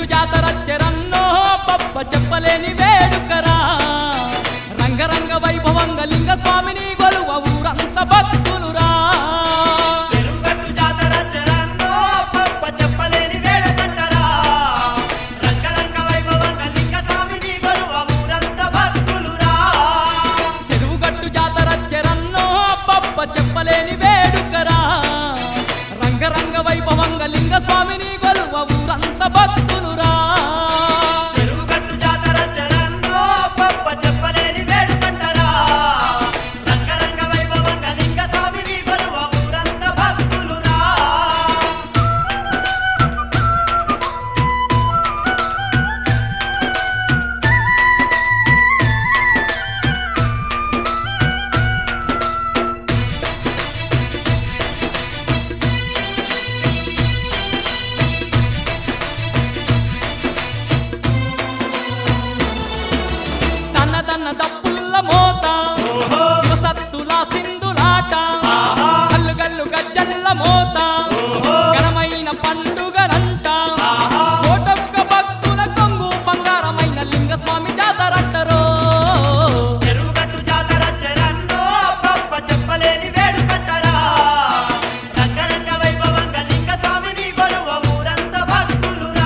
చెరువుగట్టు జాతర చెరన్నో పప్ప చెప్పలేని వేడుకరా రంగరంగ వైభవంగ లింగ స్వామిని గొలువ ఊరంత భక్తులురా చెరువుగట్టు జాతర చరణ్ణో పప్ప చెప్పలేని వేడుకంటరా. రంగరంగ వైభవంగా లింగ స్వామిని కొలువ ఊరంతా భక్తులురా. చెరువుగట్టు జాతర చెరన్నో పప్ప చెప్పలేని వేడుకరా రంగరంగ వైభవంగ లింగ స్వామిని గొలువ ఊరంత భక్తులురా చెరువుగట్టు జాతర చరణ్ణో పప్ప చెప్పలేని వేడుకంటరా. రంగరంగ వైభవంగా లింగ స్వామిని కొలువ ఊరంతా భక్తులురా. తన్న తన్న దప్పుల్ల మోత శివసత్తుల సింధులాట గల్లు గల్లు గజ్జల్ల మోత ఘనమైన పండుగనంట కోటొక్క భక్తుల కొంగు బంగారమైన లింగ స్వామి జాతరంటరో చెరువుగట్టు జాతర చరణ్ణో పప్ప చెప్పలేని వేడుకంటరా. రంగరంగ వైభవంగా లింగ స్వామిని కొలువ ఊరంతా భక్తులురా.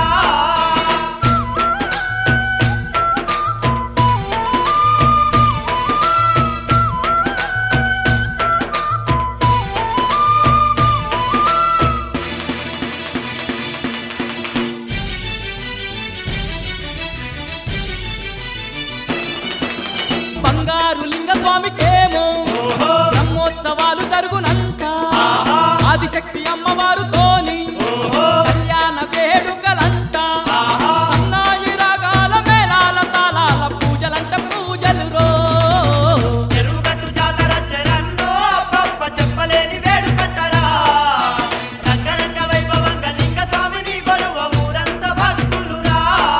బంగారు లింగ స్వామికేమో బ్రహ్మోత్సవాలు జరుగునంట ఆదిశక్తి అమ్మవారుతోని కళ్యాణ వేడుకలంట సన్నాయి రాగాల మేళాల తాళాల పూజలంట పూజలు రో చెరువుగట్టు జాతర చరణ్ణో పప్ప చెప్పలేని వేడుకంటరా. రంగరంగ వైభవంగా లింగ స్వామిని కొలువ ఊరంతా భక్తులురా.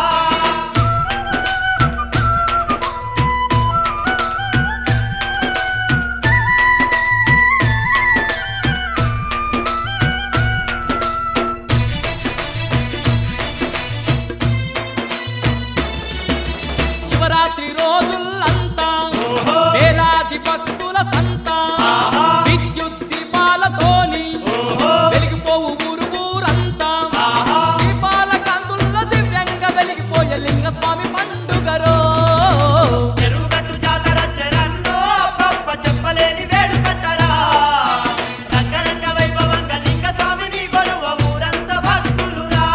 శివరాత్రి రోజుల్లంతా వేలాది భక్తుల సంత విద్యుత్ దీపాలతోని వెలిగిపోవు ఊరు ఊరంతా దీపాల కాంతుల్లో దివ్యంగా వెలిగిపోయే లింగ స్వామి పండుగరో చెరువుగట్టు జాతర చరణ్ణో పప్ప చెప్పలేని వేడుకంటరా. రంగరంగ వైభవంగా లింగ స్వామిని కొలువ ఊరంతా భక్తులురా.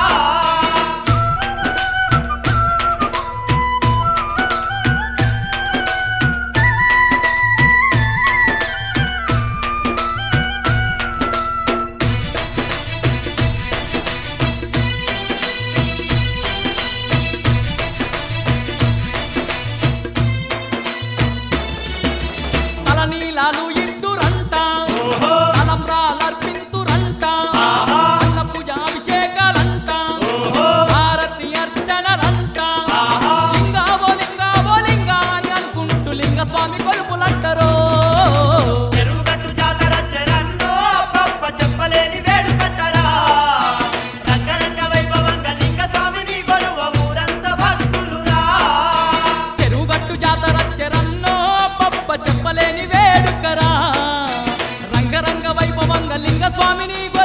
తలనీలాలు ఇద్దురంట తలంబ్రాలర్పింతురంట అన్న పూజ అభిషేకాలంట హారతి అర్చనలంట లింగావో లింగావో లింగా అని అనుకుంటూ లింగ స్వామి కొలుపులంటరో చెరువుగట్టు జాతర చరణ్ణో పప్ప చెప్పలేని వేడుకంటరా. రంగరంగ వైభవంగా లింగ స్వామిని కొలువ ఊరంతా భక్తులురా. చెరువుగట్టు జాతర చెరన్నో పప్ప చెప్పలేని వేడుకరా రంగరంగ వైభవంగ లింగ స్వామిని